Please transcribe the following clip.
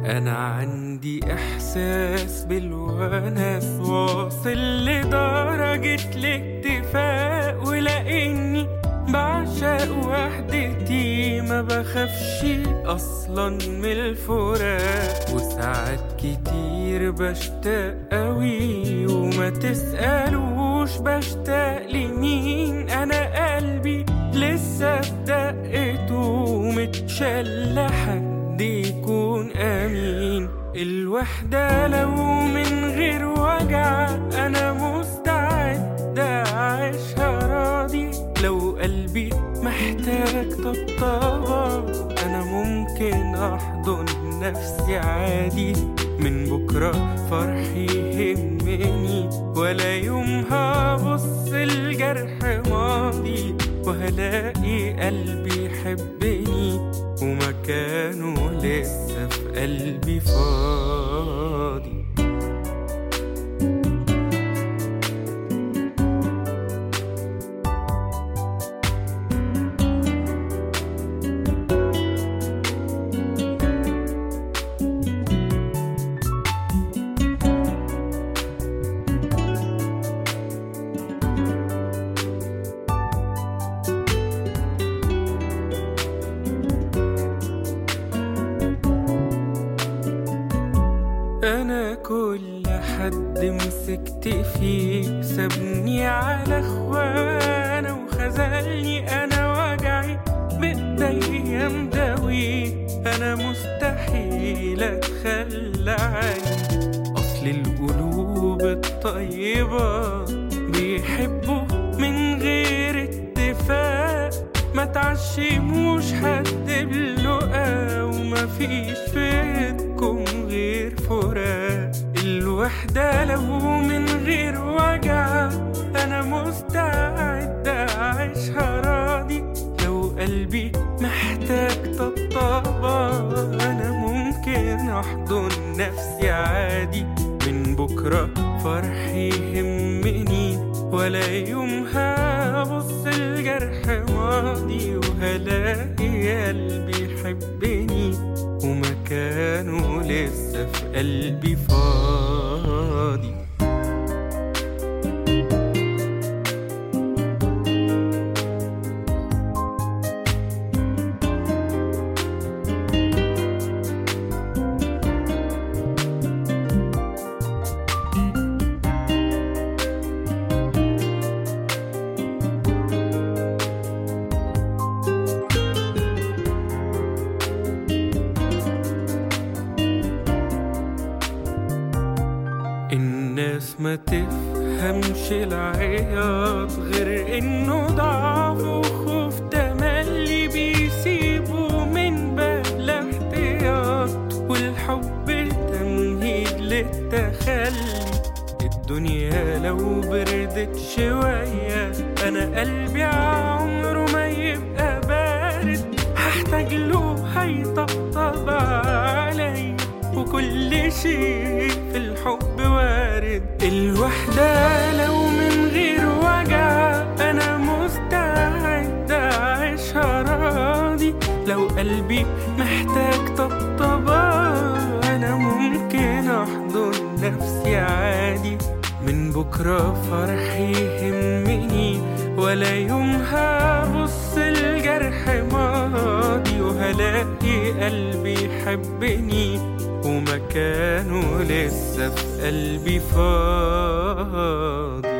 أنا عندي إحساس بالونس واصل لدرجة الاكتفاء ولأني بعشق وحدتي ما بخافش أصلا من الفراق وساعات كتير بشتاق أوي وما تسألوش بشتاق لمين أنا قلبي لسه بدقته متشل حد يكون أمين الوحدة لو من غير وجع أنا مستعد أعيشها راضي لو قلبي محتاج طبطبة أنا ممكن أحضن نفسي عادي من بكرة فرحي يهمني ولا يوم هبص الجرح ماضي وهلاقي قلبي يحبني ومكانه لسه في قلبي فاضي أنا كل حد مسكت فيه سابني على اخوانا وخذلني أنا وجعي بإيديا مداوي أنا مستحيل أتخلى عني أصل القلوب الطيبة بيحبوا من غير اتفاق ما تعشموش حد بلقا وما فيش فيتكم غير فراق الوحدة لو من غير وجع أنا مستعد أعيشها راضي لو قلبي محتاج طبطبة أنا ممكن أحضن نفسي عادي من بكرة فرحي يهمني ولا يوم هبص الجرح ماضي وهلاقي قلبي يحبني ومكانه لسه في قلبي فاضي الناس ما تفهمش العياط غير انه ضعف وخوف تملي بيسيبوا من باب الاحتياط والحب تمهيد للتخلي الدنيا لو بردت شوية أنا قلبي عمره ما يبقى بارد هحتاج له هيطبطب عليا وكل شيء في الحب وارد الوحدة لو من غير وجع أنا مستعد أعيشها راضي لو قلبي محتاج طبطبة أنا ممكن أحضن نفسي عادي من بكرة فرحي يهمني ولا يوم هبص الجرح ماضي وهلاقي قلبي يحبني ومكانه لسه في قلبي فاضي